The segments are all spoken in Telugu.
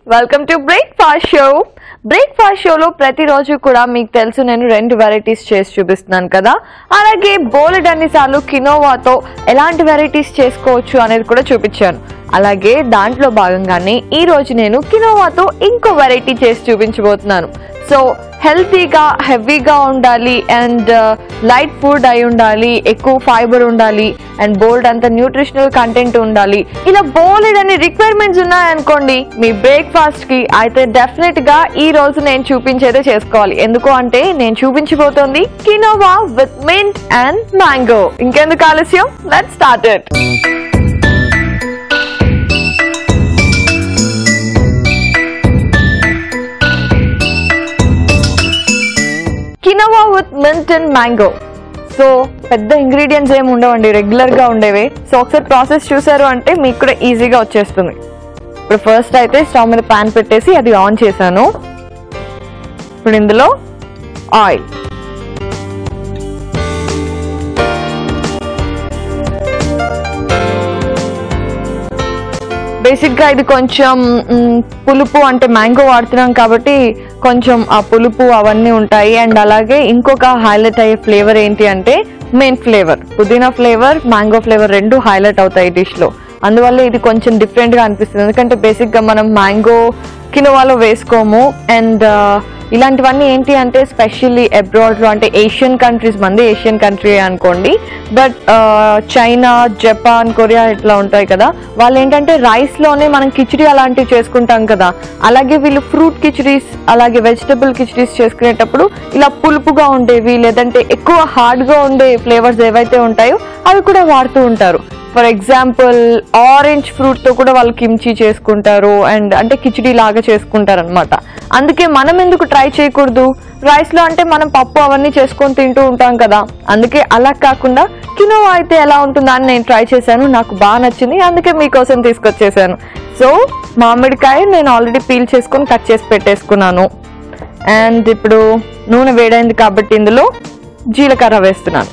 Welcome to breakfast show breakfast షోలో ప్రతిరోజు కూడా మీకు తెలుసు నేను రెండు వెరైటీస్ చేసి చూపిస్తున్నాను కదా అలాగే బోలెడ్ అన్నిసార్లు కినోవాతో ఎలాంటి వెరైటీస్ చేసుకోవచ్చు అనేది కూడా చూపించాను అలాగే దాంట్లో భాగంగానే ఈ రోజు నేను కినోవాతో ఇంకో వెరైటీ చేసి చూపించబోతున్నాను సో హెల్తీగా హెవీగా ఉండాలి అండ్ లైట్ ఫుడ్ అయి ఉండాలి ఎక్కువ ఫైబర్ ఉండాలి అండ్ బోల్డ్ అంత న్యూట్రిషనల్ కంటెంట్ ఉండాలి ఇలా బోల్డ్ అని రిక్వైర్మెంట్స్ ఉన్నాయనుకోండి మీ బ్రేక్ఫాస్ట్ కి అయితే డెఫినెట్ గా ఈ రోజు నేను చూపించేదే చేసుకోవాలి ఎందుకు అంటే నేను చూపించబోతోంది quinoa with mint and mango ఇంకెందుకు ఆలస్యం let start it quinoa with mint and mango so పెద్ద ఇంగ్రీడియంట్స్ ఏమి ఉండవండి రెగ్యులర్ గా ఉండేవి సో ఒకసారి ప్రాసెస్ చూసారు అంటే మీకు కూడా ఈజీగా వచ్చేస్తుంది ఇప్పుడు ఫస్ట్ అయితే స్టవ్ మీద పాన్ పెట్టేసి అది ఆన్ చేశాను ఇప్పుడు ఇందులో ఆయిల్ బేసిక్ గా ఇది కొంచెం మ్, పులుపు అంటే మ్యాంగో వాడుతున్నాం కాబట్టి కొంచెం ఆ పులుపు అవన్నీ ఉంటాయి అండ్ అలాగే ఇంకొక హైలైట్ అయ్యే ఫ్లేవర్ ఏంటి అంటే మెయిన్ ఫ్లేవర్ పుదీనా ఫ్లేవర్ మ్యాంగో ఫ్లేవర్ రెండు హైలైట్ అవుతాయి డిష్ లో అందువల్ల ఇది కొంచెం డిఫరెంట్ గా అనిపిస్తుంది ఎందుకంటే బేసిక్ గా మనం మ్యాంగో కినోవాలో వేసుకోము అండ్ ఇలాంటివన్నీ ఏంటి అంటే స్పెషల్లీ అబ్రాడ్ లో అంటే ఏషియన్ కంట్రీస్ మంది ఏషియన్ కంట్రీ అనుకోండి బట్ చైనా జపాన్ కొరియా ఇట్లా ఉంటాయి కదా వాళ్ళు ఏంటంటే రైస్ లోనే మనం కిచిడి అలాంటివి చేసుకుంటాం కదా అలాగే వీళ్ళు ఫ్రూట్ కిచడీస్ అలాగే వెజిటబుల్ కిచడీస్ చేసుకునేటప్పుడు ఇలా పులుపుగా ఉండేవి లేదంటే ఎక్కువ హార్డ్ గా ఉండే ఫ్లేవర్స్ ఏవైతే ఉంటాయో అవి కూడా వాడుతూ ఉంటారు ఫర్ ఎగ్జాంపుల్ ఆరెంజ్ ఫ్రూట్ తో కూడా వాళ్ళు కిమ్చి చేసుకుంటారు అండ్ అంటే కిచిడి లాగా చేసుకుంటారు అనమాట అందుకే మనం ఎందుకు ట్రై చేయకూడదు రైస్ లో అంటే మనం పప్పు అవన్నీ చేసుకొని తింటూ ఉంటాం కదా అందుకే అలా కాకుండా కినోవా అయితే ఎలా ఉంటుందా అని నేను ట్రై చేశాను నాకు బాగా నచ్చింది అందుకే మీకోసం తీసుకొచ్చేసాను సో మామిడికాయ నేను ఆల్రెడీ పీల్ చేసుకొని కట్ చేసి పెట్టేసుకున్నాను అండ్ ఇప్పుడు నూనె వేడైంది కాబట్టి ఇందులో జీలకర్ర వేస్తున్నాను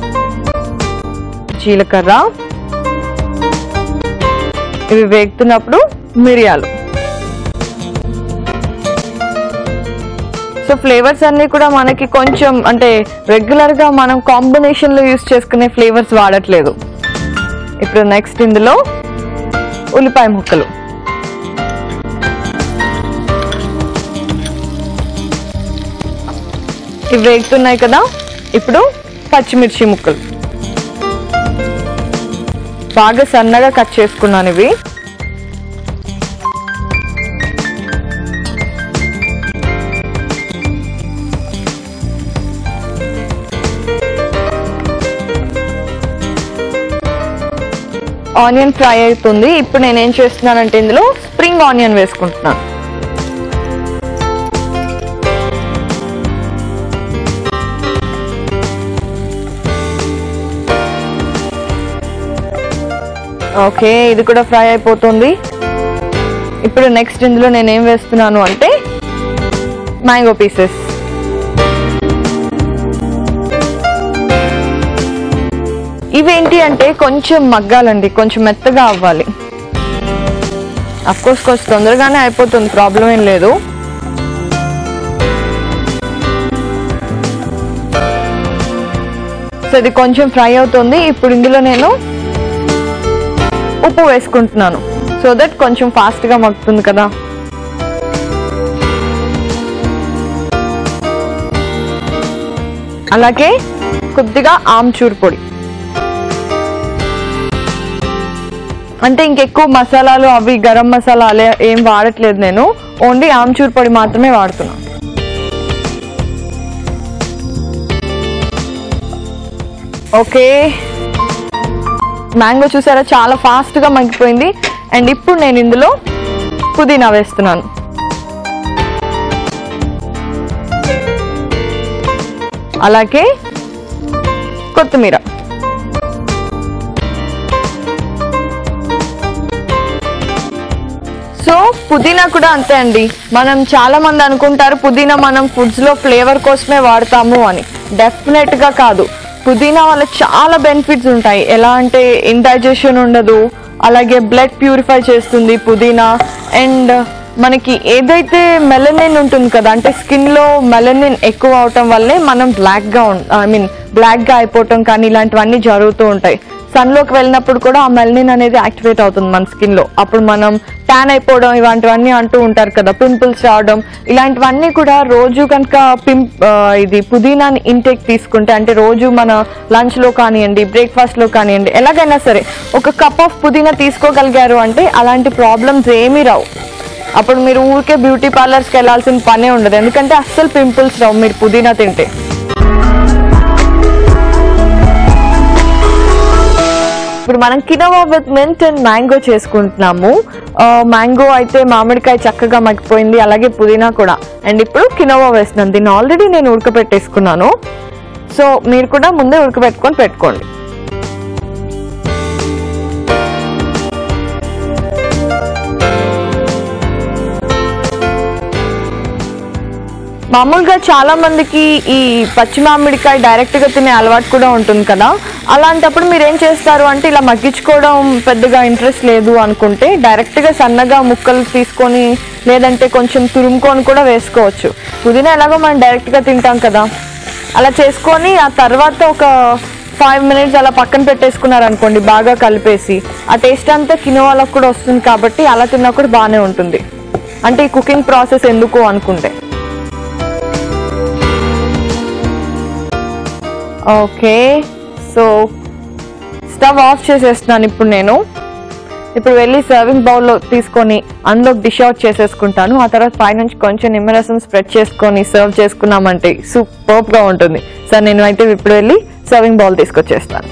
జీలకర్ర ఇవి వేగుతున్నప్పుడు మిరియాలు సో ఫ్లేవర్స్ అన్ని కూడా మనకి కొంచెం అంటే రెగ్యులర్ గా మనం కాంబినేషన్ లో యూస్ చేసుకునే ఫ్లేవర్స్ వాడట్లేదు ఇప్పుడు నెక్స్ట్ ఇందులో ఉల్లిపాయ ముక్కలు ఇవి వేగుతున్నాయి కదా ఇప్పుడు పచ్చిమిర్చి ముక్కలు బాగా సన్నగా కట్ చేసుకున్నాను ఇవి ఆనియన్ ఫ్రై అవుతుంది ఇప్పుడు నేను ఏం చేస్తున్నానంటే ఇందులో స్ప్రింగ్ ఆనియన్ వేసుకుంటున్నాను ఓకే ఇది కూడా ఫ్రై అయిపోతుంది ఇప్పుడు నెక్స్ట్ ఇందులో నేను ఏం వేస్తున్నాను అంటే మ్యాంగో పీసెస్ ఇవేంటి అంటే కొంచెం మగ్గాలండి కొంచెం మెత్తగా అవ్వాలి కోర్స్ కొంచెం తొందరగానే అయిపోతుంది ప్రాబ్లం ఏం లేదు సో ఇది కొంచెం ఫ్రై అవుతుంది ఇప్పుడు ఇందులో నేను ఉప్పు వేసుకుంటున్నాను సో దట్ కొంచెం ఫాస్ట్గా మగ్గుతుంది కదా అలాగే కొద్దిగా ఆమ్చూర్ పొడి అంటే ఇంకెక్కువ మసాలాలు అవి గరం మసాలా అలా ఏం వాడట్లేదు నేను ఓన్లీ ఆమ్చూర్ పొడి మాత్రమే వాడుతున్నాను ఓకే మ్యాంగో చూసారా చాలా ఫాస్ట్గా మగ్గిపోయింది అండ్ ఇప్పుడు నేను ఇందులో పుదీనా వేస్తున్నాను అలాగే కొత్తిమీర సో పుదీనా కూడా అంతే అండి మనం చాలా మంది అనుకుంటారు పుదీనా మనం ఫుడ్స్ లో ఫ్లేవర్ కోసమే వాడతాము అని డెఫినెట్ గా కాదు పుదీనా వల్ల చాలా బెనిఫిట్స్ ఉంటాయి ఎలా అంటే ఇండైజెషన్ ఉండదు అలాగే బ్లడ్ ప్యూరిఫై చేస్తుంది పుదీనా అండ్ మనకి ఏదైతే మెలనిన్ ఉంటుంది కదా అంటే స్కిన్ లో మెలనిన్ ఎక్కువ అవటం వల్లే మనం బ్లాక్ గా ఐ మీన్ బ్లాక్ గా అయిపోవటం కానీ ఇలాంటివన్నీ జరుగుతూ ఉంటాయి సన్ లోకి వెళ్ళినప్పుడు కూడా ఆ మెలనిన్ అనేది యాక్టివేట్ అవుతుంది మన స్కిన్ లో అప్పుడు మనం ట్యాన్ అయిపోవడం ఇలాంటివన్నీ అంటూ ఉంటారు కదా పింపుల్స్ రావడం ఇలాంటివన్నీ కూడా రోజు కనుక పిం ఆ, ఇది పుదీనాని ఇంటేక్ తీసుకుంటే అంటే రోజు మన లంచ్ లో కానివ్వండి బ్రేక్ఫాస్ట్ లో కానివ్వండి ఎలాగైనా సరే ఒక కప్ ఆఫ్ పుదీనా తీసుకోగలిగారు అంటే అలాంటి ప్రాబ్లమ్స్ ఏమీ రావు అప్పుడు మీరు ఊరికే బ్యూటీ పార్లర్స్కి వెళ్ళాల్సిన పనే ఉండదు ఎందుకంటే అస్సలు పింపుల్స్ రావు మీరు పుదీనా తింటే ఇప్పుడు మనం quinoa with mint and mango చేసుకుంటున్నాము మ్యాంగో అయితే మామిడికాయ చక్కగా మగ్గిపోయింది అలాగే పుదీనా కూడా అండ్ ఇప్పుడు కినోవా వేస్తున్నాను దీన్ని ఆల్రెడీ నేను ఉడకపెట్టేసుకున్నాను సో మీరు కూడా ముందే ఉడకబెట్టుకొని పెట్టుకోండి మామూలుగా చాలా మందికి ఈ పచ్చి మామిడికాయ డైరెక్ట్ గా తినే అలవాటు కూడా ఉంటుంది కదా అలాంటప్పుడు మీరు ఏం చేస్తారు అంటే ఇలా మగ్గించుకోవడం పెద్దగా ఇంట్రెస్ట్ లేదు అనుకుంటే డైరెక్ట్ గా సన్నగా ముక్కలు తీసుకొని లేదంటే కొంచెం తురుముకొని కూడా వేసుకోవచ్చు పుదీనా ఎలాగో మనం డైరెక్ట్ గా తింటాం కదా అలా చేసుకొని ఆ తర్వాత ఒక ఫైవ్ మినిట్స్ అలా పక్కన పెట్టేసుకున్నారు అనుకోండి బాగా కలిపేసి ఆ టేస్ట్ అంతా కినోవాలకు కూడా వస్తుంది కాబట్టి అలా తిన్నా కూడా బాగానే ఉంటుంది అంటే ఈ కుకింగ్ ప్రాసెస్ ఎందుకు అనుకుంటే ఓకే సో స్టవ్ ఆఫ్ చేసేస్తున్నాను ఇప్పుడు నేను ఇప్పుడు వెళ్ళి సర్వింగ్ బౌల్లో తీసుకొని అందులో డిష్ అవుట్ చేసేసుకుంటాను ఆ తర్వాత పైనుంచి కొంచెం నిమ్మరసం స్ప్రెడ్ చేసుకొని సర్వ్ చేసుకున్నామంటే సూపర్గా ఉంటుంది సార్ నేను అయితే ఇప్పుడు వెళ్ళి సర్వింగ్ బౌల్ తీసుకొచ్చేస్తాను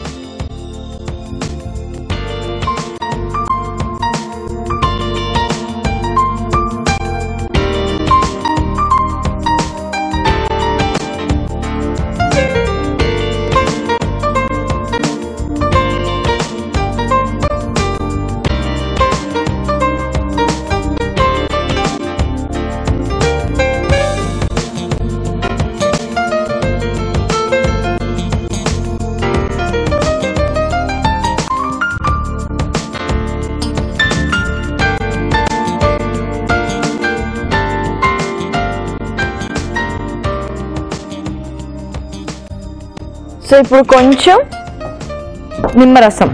సో ఇప్పుడు కొంచెం నిమ్మరసం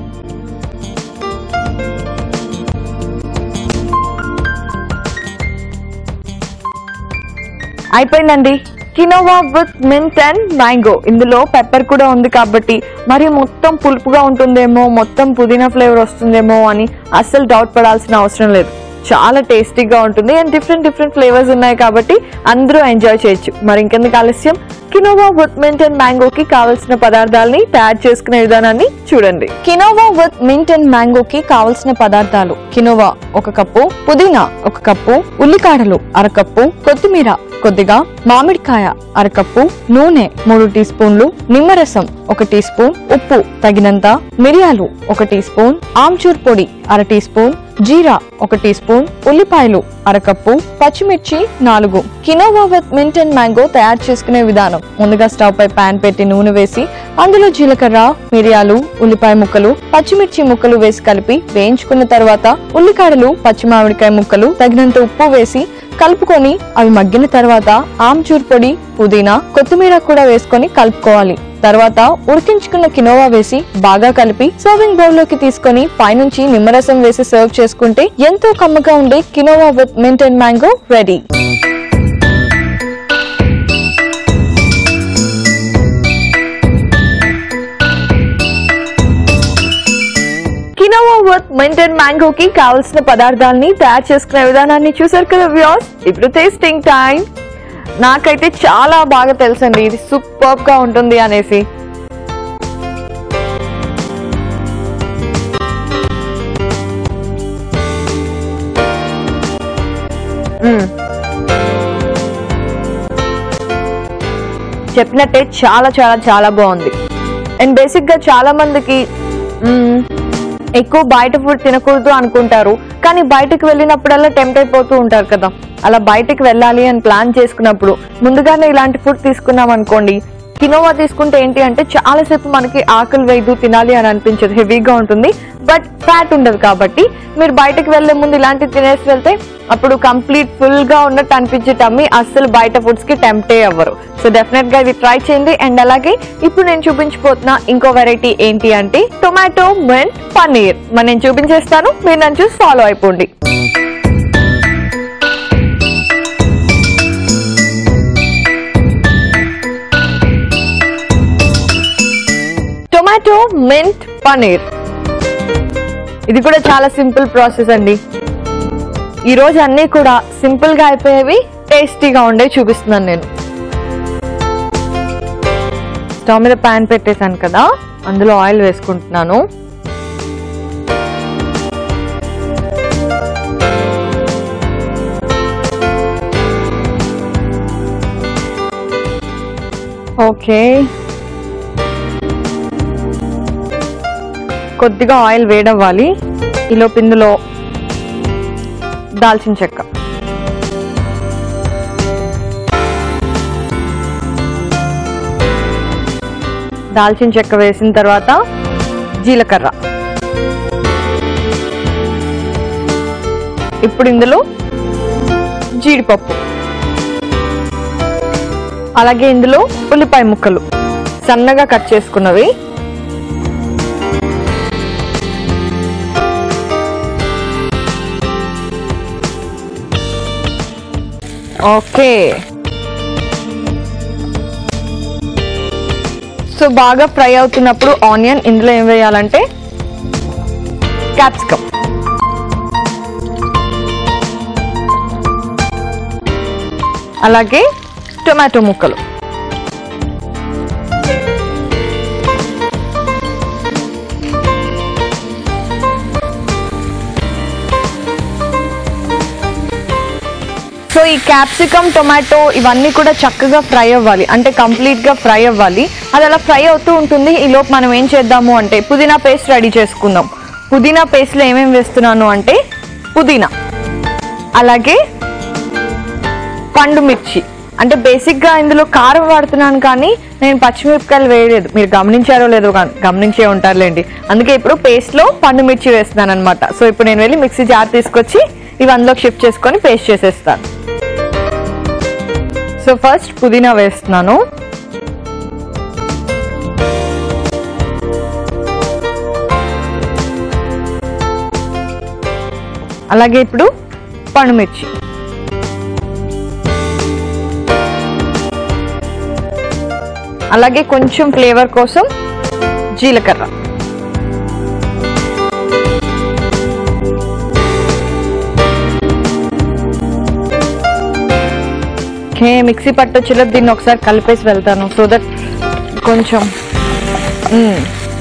అయిపోయిందండి quinoa with mint and mango ఇందులో పెప్పర్ కూడా ఉంది కాబట్టి మరి మొత్తం పులుపుగా ఉంటుందేమో మొత్తం పుదీనా ఫ్లేవర్ వస్తుందేమో అని అస్సలు డౌట్ పడాల్సిన అవసరం లేదు చాలా టేస్టీగా ఉంటుంది అండ్ డిఫరెంట్ డిఫరెంట్ ఫ్లేవర్స్ ఉన్నాయి కాబట్టి అందరూ ఎంజాయ్ చేయొచ్చు మరి ఇంకెందుకు ఆలస్యం కినోవా విత్ మింట్ అండ్ మ్యాంగోకి కావలసిన పదార్థాలని తయారు చేసుకునే విధానాన్ని చూడండి కినోవా విత్ మింట్ అండ్ మ్యాంగోకి కావలసిన పదార్థాలు కినోవా ఒక కప్పు పుదీనా ఒక కప్పు ఉల్లికాడలు అరకప్పు కొత్తిమీర కొద్దిగా మామిడికాయ అరకప్పు నూనె మూడు టీ స్పూన్లు నిమ్మరసం ఒక టీ స్పూన్ ఉప్పు తగినంత మిరియాలు ఒక టీ స్పూన్ ఆమ్చూర్ పొడి అర టీ స్పూన్ జీరా ఒక టీ స్పూన్ ఉల్లిపాయలు అరకప్పు పచ్చిమిర్చి నాలుగు quinoa with mint and mango తయారు చేసుకునే విధానం ముందుగా స్టవ్ పై పాన్ పెట్టి నూనె వేసి అందులో జీలకర్ర మిరియాలు ఉల్లిపాయ ముక్కలు పచ్చిమిర్చి ముక్కలు వేసి కలిపి వేయించుకున్న తర్వాత ఉల్లికాడలు పచ్చి మామిడికాయ ముక్కలు తగినంత ఉప్పు వేసి కలుపుకొని అవి మగ్గిన తర్వాత ఆమ్చూర్ పొడి పుదీనా కొత్తిమీర కూడా వేసుకొని కలుపుకోవాలి తర్వాత ఉడికించుకున్న కినోవా వేసి బాగా కలిపి సర్వింగ్ బౌల్ లోకి తీసుకొని పైనుంచి నిమ్మరసం వేసి సర్వ్ చేసుకుంటే ఎంతో కమ్మగా ఉండే quinoa with mint and mango ready quinoa with mint and మ్యాంగోకి కావలసిన పదార్థాలని తయారు చేసుకునే విధానాన్ని చూసారు కదా వ్యూస్ ఇప్పుడు టేస్టింగ్ టైం నాకైతే చాలా బాగా తెలుసండి ఇది సూపర్ గా ఉంటుంది అనేసి మ్మ్. చెప్పినట్టే చాలా చాలా చాలా బాగుంది అండ్ బేసిక్ గా చాలా మందికి మ్మ్, ఎక్కువ బయట ఫుడ్ తినకూడదు అనుకుంటారు కానీ బయటకు వెళ్ళినప్పుడల్లా టెంప్ట్ అయిపోతూ ఉంటారు కదా అలా బయటకు వెళ్ళాలి అని ప్లాన్ చేసుకున్నప్పుడు ముందుగానే ఇలాంటి ఫుడ్ తీసుకున్నాం అనుకోండి కినోవా తీసుకుంటే ఏంటి అంటే చాలాసేపు మనకి ఆకలి వేయదు తినాలి అని అనిపించదు హెవీగా ఉంటుంది బట్ ఫ్యాట్ ఉండదు కాబట్టి మీరు బయటకు వెళ్లే ముందు ఇలాంటివి తినేసి వెళ్తే అప్పుడు కంప్లీట్ ఫుల్ గా ఉన్నట్టు అనిపించే టమ్మి అస్సలు బయట ఫుడ్స్ కి టెంప్టే అవ్వరు సో డెఫినెట్ గా ఇది ట్రై చేయండి అండ్ అలాగే ఇప్పుడు నేను చూపించబోతున్న ఇంకో వెరైటీ ఏంటి అంటే టొమాటో మింట్ పన్నీర్ మరి నేను చూపించేస్తాను మీరు నన్ను చూసి ఫాలో అయిపోండి టొమాటో మింట్ పన్నీర్ ఇది కూడా చాలా సింపుల్ ప్రాసెస్ అండి ఈ రోజు అన్నీ కూడా సింపుల్ గా అయిపోయేవి టేస్టీగా ఉండే చూపిస్తున్నాను నేను స్టవ్ మీద ప్యాన్ పెట్టేశాను కదా అందులో ఆయిల్ వేసుకుంటున్నాను ఓకే కొద్దిగా ఆయిల్ వేడవ్వాలి ఈలోపు ఇందులో దాల్చిన చెక్క దాల్చిన చెక్క వేసిన తర్వాత జీలకర్ర ఇప్పుడు ఇందులో జీడిపప్పు అలాగే ఇందులో ఉల్లిపాయ ముక్కలు సన్నగా కట్ చేసుకున్నవి ఓకే సో బాగా ఫ్రై అవుతున్నప్పుడు ఆనియన్ ఇందులో ఏం వేయాలంటే క్యాప్సికమ్ అలాగే టొమాటో ముక్కలు సో ఈ క్యాప్సికమ్ టొమాటో ఇవన్నీ కూడా చక్కగా ఫ్రై అవ్వాలి అంటే కంప్లీట్ గా ఫ్రై అవ్వాలి అది అలా ఫ్రై అవుతూ ఉంటుంది ఈ లోపు మనం ఏం చేద్దాము అంటే పుదీనా పేస్ట్ రెడీ చేసుకుందాం పుదీనా పేస్ట్ లో ఏమేమి వేస్తున్నాను అంటే పుదీనా అలాగే పండు మిర్చి అంటే బేసిక్ గా ఇందులో కారం వాడుతున్నాను కానీ నేను పచ్చిమిరపకాయలు వేయలేదు మీరు గమనించారో లేదో గా- గమనించే ఉంటారులేండి అందుకే ఇప్పుడు పేస్ట్ లో పండు మిర్చి వేస్తున్నాను అనమాట సో ఇప్పుడు నేను వెళ్ళి మిక్సీ జార్ తీసుకొచ్చి ఇవి అందులోకి షిఫ్ట్ చేసుకొని పేస్ట్ చేసేస్తాను సో ఫస్ట్ పుదీనా వేస్తున్నాను అలాగే ఇప్పుడు పండుమిర్చి అలాగే కొంచెం ఫ్లేవర్ కోసం జీలకర్ర ఓకే మిక్సీ పట్టొచ్చేలోపు దీన్ని ఒకసారి కలిపేసి వెళ్తాను సో దట్ కొంచెం మ్మ్.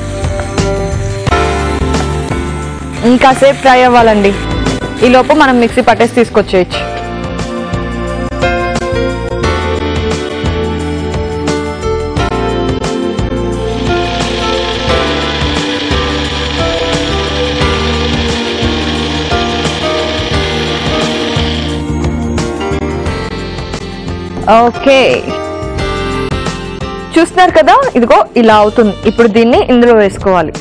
ఇంకాసేపు ఫ్రై అవ్వాలండి ఈ లోపు మనం మిక్సీ పట్టేసి తీసుకొచ్చేయచ్చు ఓకే చూస్తున్నారు కదా ఇదిగో ఇలా అవుతుంది ఇప్పుడు దీన్ని ఇందులో వేసుకోవాలి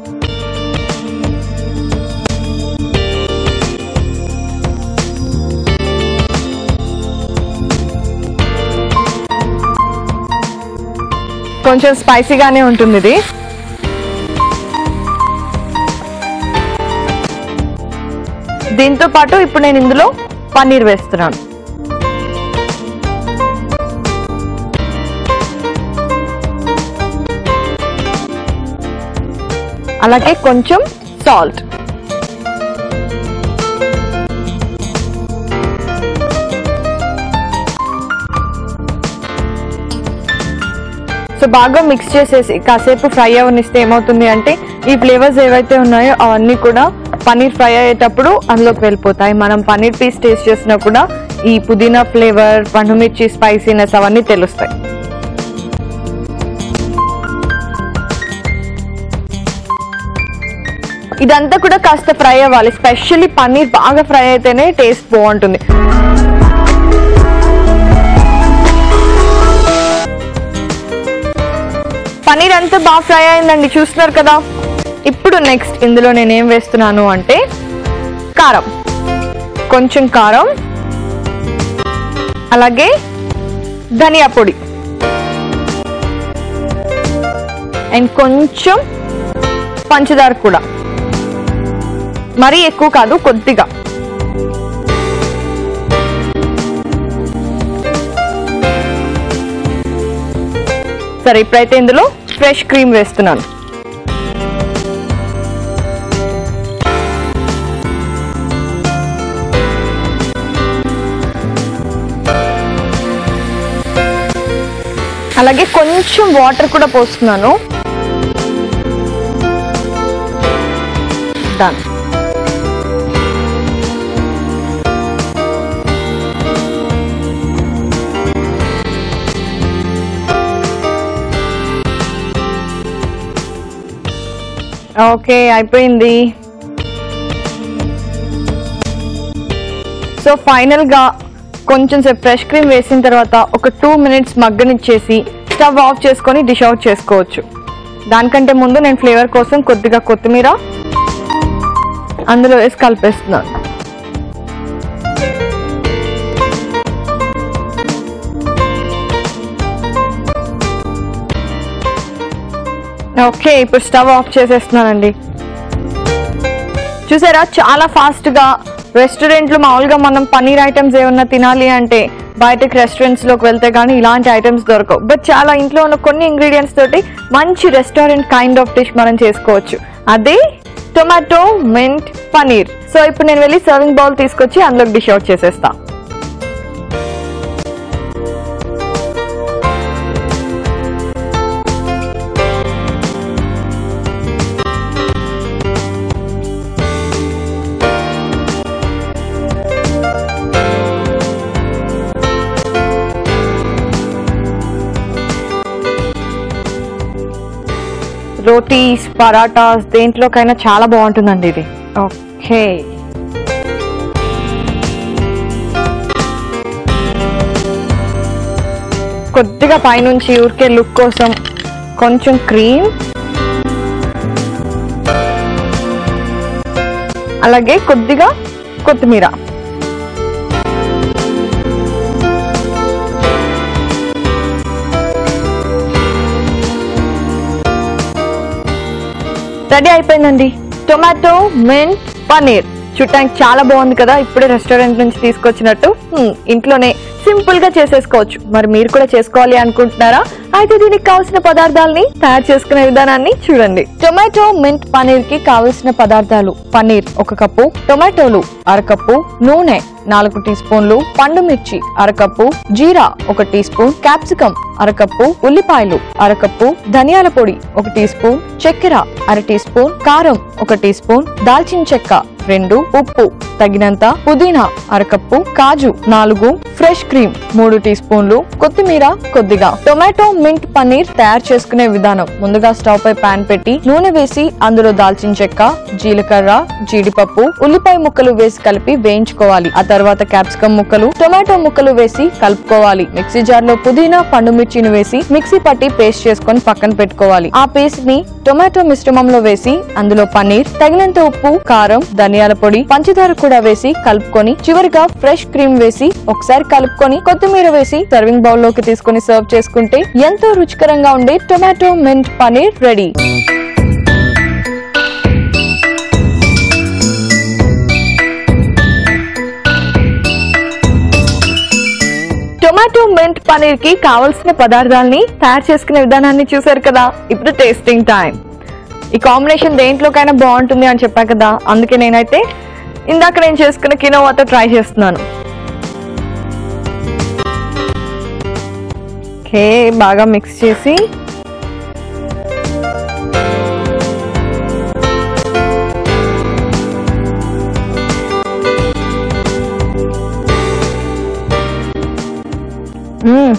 కొంచెం స్పైసీగానే ఉంటుంది ఇది దీంతో పాటు ఇప్పుడు నేను ఇందులో పన్నీర్ వేస్తున్నాను అలాగే కొంచెం సాల్ట్ సో బాగా మిక్స్ చేసేసి కాసేపు ఫ్రై అవనిస్తే ఏమవుతుంది అంటే ఈ ఫ్లేవర్స్ ఏవైతే ఉన్నాయో అవన్నీ కూడా పన్నీర్ ఫ్రై అయ్యేటప్పుడు అందులోకి వెళ్ళిపోతాయి మనం పన్నీర్ పీస్ టేస్ట్ చేసినా కూడా ఈ పుదీనా ఫ్లేవర్ పండుమిర్చి స్పైసీనెస్ అవన్నీ తెలుస్తాయి ఇదంతా కూడా కాస్త ఫ్రై అవ్వాలి స్పెషల్లీ పన్నీర్ బాగా ఫ్రై అయితేనే టేస్ట్ బాగుంటుంది పన్నీర్ అంతా బాగా ఫ్రై అయిందండి చూస్తున్నారు కదా ఇప్పుడు నెక్స్ట్ ఇందులో నేను ఏం వేస్తున్నాను అంటే కారం కొంచెం కారం అలాగే ధనియా పొడి అండ్ కొంచెం పంచదార కూడా మరీ ఎక్కువ కాదు కొద్దిగా సరే ఇప్పుడైతే ఇందులో ఫ్రెష్ క్రీమ్ వేస్తున్నాను అలాగే కొంచెం వాటర్ కూడా పోస్తున్నాను డన్ ఓకే అయిపోయింది సో ఫైనల్ గా కొంచెం సేపు ఫ్రెష్ క్రీమ్ వేసిన తర్వాత ఒక టూ మినిట్స్ మగ్గనిచ్చేసి స్టవ్ ఆఫ్ చేసుకొని డిష్ అవుట్ చేసుకోవచ్చు దానికంటే ముందు నేను ఫ్లేవర్ కోసం కొద్దిగా కొత్తిమీర అందులో వేసి కలిపేస్తున్నాను ఓకే ఇప్పుడు స్టవ్ ఆఫ్ చేసేస్తున్నానండి చూసారా చాలా ఫాస్ట్ గా రెస్టారెంట్లు మామూలుగా మనం పన్నీర్ ఐటమ్స్ ఏమన్నా తినాలి అంటే బయటకి రెస్టారెంట్స్ లోకి వెళ్తే కానీ ఇలాంటి ఐటమ్స్ దొరకవు బట్ చాలా ఇంట్లో ఉన్న కొన్ని ఇంగ్రీడియంట్స్ తోటి మంచి రెస్టారెంట్ కైండ్ ఆఫ్ డిష్ మనం చేసుకోవచ్చు అదే టొమాటో మింట్ పన్నీర్ సో ఇప్పుడు నేను వెళ్ళి సర్వింగ్ బౌల్ తీసుకొచ్చి అందులోకి డిష్ అవుట్ చేసేస్తా రోటీస్ పరాటాస్ దేంట్లోకైనా చాలా బాగుంటుందండి ఇది ఓకే కొద్దిగా పైనుంచి ఊరికే లుక్ కోసం కొంచెం క్రీమ్ అలాగే కొద్దిగా కొత్తిమీర రెడీ అయిపోయిందండి టొమాటో మింట్ పన్నీర్ చూడటానికి చాలా బాగుంది కదా ఇప్పుడే రెస్టారెంట్ నుంచి తీసుకొచ్చినట్టు హ్మ్, ఇంట్లోనే సింపుల్ గా చేసేసుకోవచ్చు మరి మీరు కూడా చేసుకోవాలి అనుకుంటున్నారా అయితే దీనికి కావాల్సిన పదార్థాలని తయారు చేసుకునే విధానాన్ని చూడండి టొమాటో మింట్ పన్నీర్ కి కావలసిన పదార్థాలు పన్నీర్ ఒక కప్పు టొమాటోలు అరకప్పు నూనె నాలుగు టీ స్పూన్లు పండు మిర్చి అరకప్పు జీరా ఒక టీ స్పూన్ క్యాప్సికం అరకప్పు ఉల్లిపాయలు అరకప్పు ధనియాల పొడి ఒక టీ స్పూన్ చక్కెర అర టీ స్పూన్ కారం ఒక టీ స్పూన్ దాల్చిన చెక్క రెండు ఉప్పు తగినంత పుదీనా అరకప్పు కాజు నాలుగు ఫ్రెష్ క్రీమ్ మూడు టీ స్పూన్లు కొత్తిమీర కొద్దిగా టొమాటో మింట్ పన్నీర్ తయారు చేసుకునే విధానం ముందుగా స్టవ్ పై పాన్ పెట్టి నూనె వేసి అందులో దాల్చిన చెక్క జీలకర్ర జీడిపప్పు ఉల్లిపాయ ముక్కలు వేసి కలిపి వేయించుకోవాలి ఆ తర్వాత క్యాప్సికం ముక్కలు టొమాటో ముక్కలు వేసి కలుపుకోవాలి మిక్సీ జార్ లో పుదీనా పండు మిర్చిని వేసి మిక్సీ పట్టి పేస్ట్ చేసుకొని పక్కన పెట్టుకోవాలి ఆ పేస్ట్ ని టొమాటో మిశ్రమంలో వేసి అందులో పన్నీర్ తగినంత ఉప్పు కారం ధనియాల పొడి పంచదార కూడా వేసి కలుపుకొని చివరిగా ఫ్రెష్ క్రీమ్ వేసి ఒకసారి కలుపుకొని కొత్తిమీర వేసి సర్వింగ్ బౌల్ లోకి తీసుకొని సర్వ్ చేసుకుంటే ఎంతో రుచికరంగా ఉండే tomato mint paneer ready tomato mint paneer కి కావలసిన పదార్థాలని తయారు చేసుకునే విధానాన్ని చూసారు కదా ఇప్పుడు టేస్టింగ్ టైం ఈ కాంబినేషన్ దేంట్లోకైనా బాగుంటుంది అని చెప్పా కదా అందుకే నేనైతే ఇందాక నేను చేసుకున్న కినోవాతో ట్రై చేస్తున్నాను ఓకే బాగా మిక్స్ చేసి మ్మ్.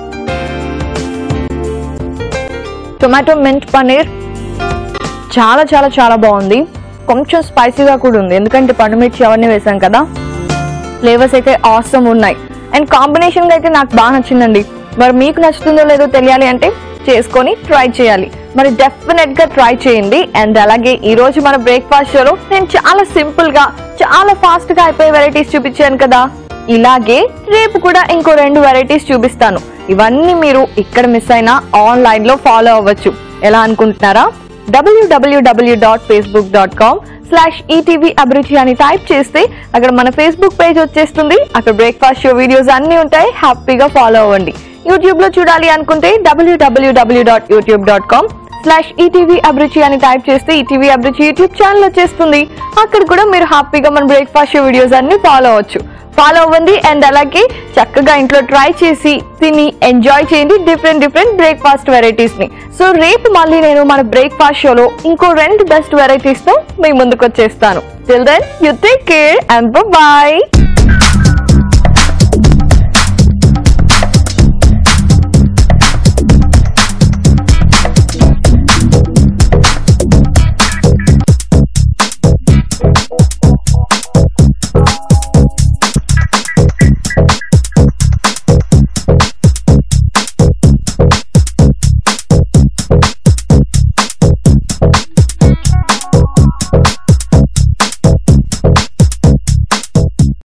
టొమాటో మింట్ పన్నీర్ చాలా చాలా చాలా బాగుంది కొంచెం స్పైసీగా కూడా ఉంది ఎందుకంటే పండుమిర్చి అవన్నీ వేసాం కదా ఫ్లేవర్స్ అయితే ఆసమ్ ఉన్నాయి అండ్ కాంబినేషన్ అయితే నాకు బాగా నచ్చిందండి మరి మీకు నచ్చుతుందో లేదో తెలియాలి అంటే చేసుకొని ట్రై చేయాలి మరి డెఫినెట్ గా ట్రై చేయండి అండ్ అలాగే ఈ రోజు మన బ్రేక్ఫాస్ట్ షోలో నేను చాలా సింపుల్ గా చాలా ఫాస్ట్ గా అయిపోయే వెరైటీస్ చూపించాను కదా ఇలాగే రేపు కూడా ఇంకో రెండు వెరైటీస్ చూపిస్తాను ఇవన్నీ మీరు ఇక్కడ మిస్ అయినా ఆన్లైన్ లో ఫాలో అవ్వచ్చు ఎలా అనుకుంటున్నారా WWW dot Facebook dot com slash ETV Abhiruchi అని టైప్ చేస్తే అక్కడ మన ఫేస్బుక్ పేజ్ వచ్చేస్తుంది అక్కడ బ్రేక్ఫాస్ట్ షో వీడియోస్ అన్ని ఉంటాయి హ్యాపీగా ఫాలో అవ్వండి యూట్యూబ్ లో చూడాలి అనుకుంటే WWW dot YouTube dot com slash ETV Abhiruchi అని టైప్ చేస్తే ఈటీవీ అభిరుచి యూట్యూబ్ ఛానల్ వచ్చేస్తుంది అక్కడ కూడా మీరు హ్యాపీగా మన బ్రేక్ఫాస్ట్ షో వీడియోస్ అన్ని ఫాలో అవ్వచ్చు ఫాలో అవ్వండి అండ్ అలాగే చక్కగా ఇంట్లో ట్రై చేసి తిని ఎంజాయ్ చేయండి డిఫరెంట్ డిఫరెంట్ బ్రేక్ఫాస్ట్ వెరైటీస్ ని సో రేపు మళ్ళీ నేను మన బ్రేక్ఫాస్ట్ షోలో ఇంకో రెండు బెస్ట్ వెరైటీస్ తో మీ ముందుకు వచ్చేస్తాను till then you take care and bye